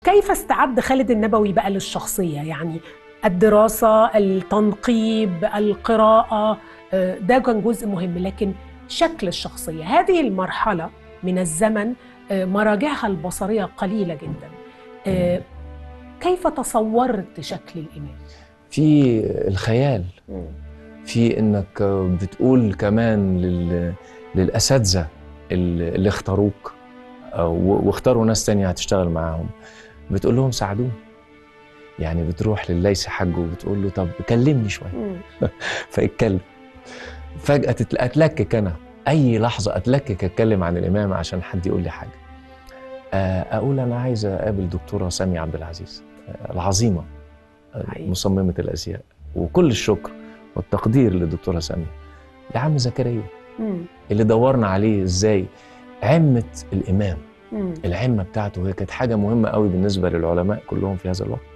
كيف استعد خالد النبوي بقى للشخصيه يعني الدراسه التنقيب القراءه آه، ده كان جزء مهم لكن شكل الشخصيه هذه المرحله من الزمن آه، مراجعها البصريه قليله جدا آه، كيف تصورت شكل الامام في الخيال في انك بتقول كمان لل... للاساتذه اللي اللي اختاروك أو- واختاروا ناس تانية هتشتغل معاهم بتقول لهم ساعدوني يعني بتروح لليس حجه وبتقول له طب كلمني شويه فيتكلم فجاه تتل- اتلكك انا اي لحظه اتلكك اتكلم عن الامام عشان حد يقول لي حاجه آه، اقول انا عايز اقابل دكتوره ساميه عبد العزيز آه، العظيمه آه، حقيقي. مصممه الازياء وكل الشكر والتقدير للدكتوره ساميه لعم زكريا مم. اللي دورنا عليه ازاي عمه الامام مم. العمه بتاعته هي كانت حاجه مهمه قوي بالنسبه للعلماء كلهم في هذا الوقت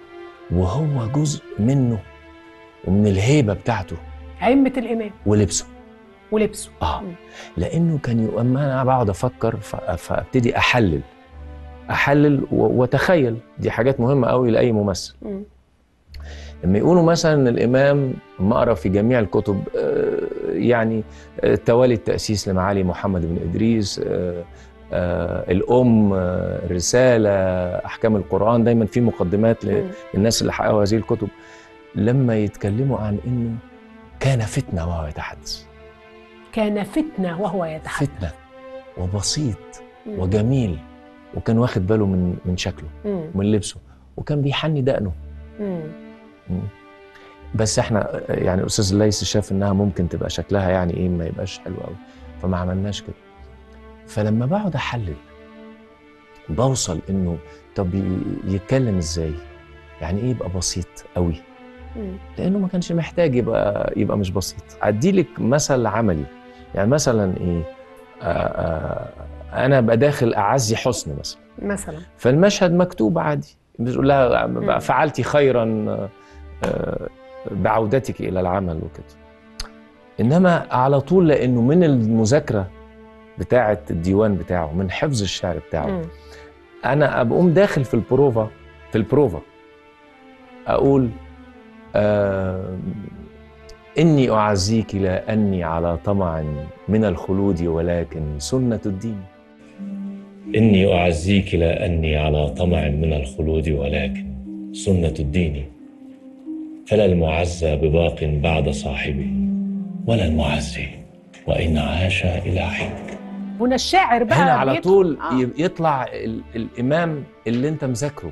وهو جزء منه ومن الهيبه بتاعته عمه الامام ولبسه ولبسه اه مم. لانه كان ي- اما انا بقعد افكر ف- فابتدي احلل احلل و- واتخيل دي حاجات مهمه قوي لاي ممثل مم. لما يقولوا مثلا ان الامام ما اقرا في جميع الكتب آه، يعني آه، توالي التاسيس لمعالي محمد بن ادريس آه، آه، الام آه، الرساله احكام القران دايما في مقدمات مم. للناس اللي حققوا هذه الكتب لما يتكلموا عن انه كان فتنه وهو يتحدث كان فتنه وهو يتحدث فتنه وبسيط مم. وجميل وكان واخد باله من من شكله مم. ومن لبسه وكان بيحني دقنه مم. مم. بس احنا يعني الاستاذ الليث شاف انها ممكن تبقى شكلها يعني ايه ما يبقاش حلو قوي فما عملناش كده فلما بقعد احلل بوصل انه طب ي- يتكلم ازاي يعني ايه يبقى بسيط قوي مم. لانه ما كانش محتاج يبقى يبقى مش بسيط اديلك مثل عملي يعني مثلا ايه آه آه انا ابقى داخل اعزي حسن مثلا مثلا فالمشهد مكتوب عادي بتقول لها مم. فعلتي خيرا آه، بعودتك الى العمل وكده انما على طول لانه من المذاكره بتاعه الديوان بتاعه من حفظ الشعر بتاعه مم. انا بقوم داخل في البروفا في البروفا اقول آه اني اعزيك لا اني على طمع من الخلود ولكن سنه الدين إني أعزيك لا أني على طمع من الخلود ولكن سنة الدين فلا المعزى بباق بعد صاحبه ولا المعزي وإن عاش إلى حين هنا الشاعر بقى هنا على بيدخل. طول آه. يطلع ال- الامام اللي انت مذاكره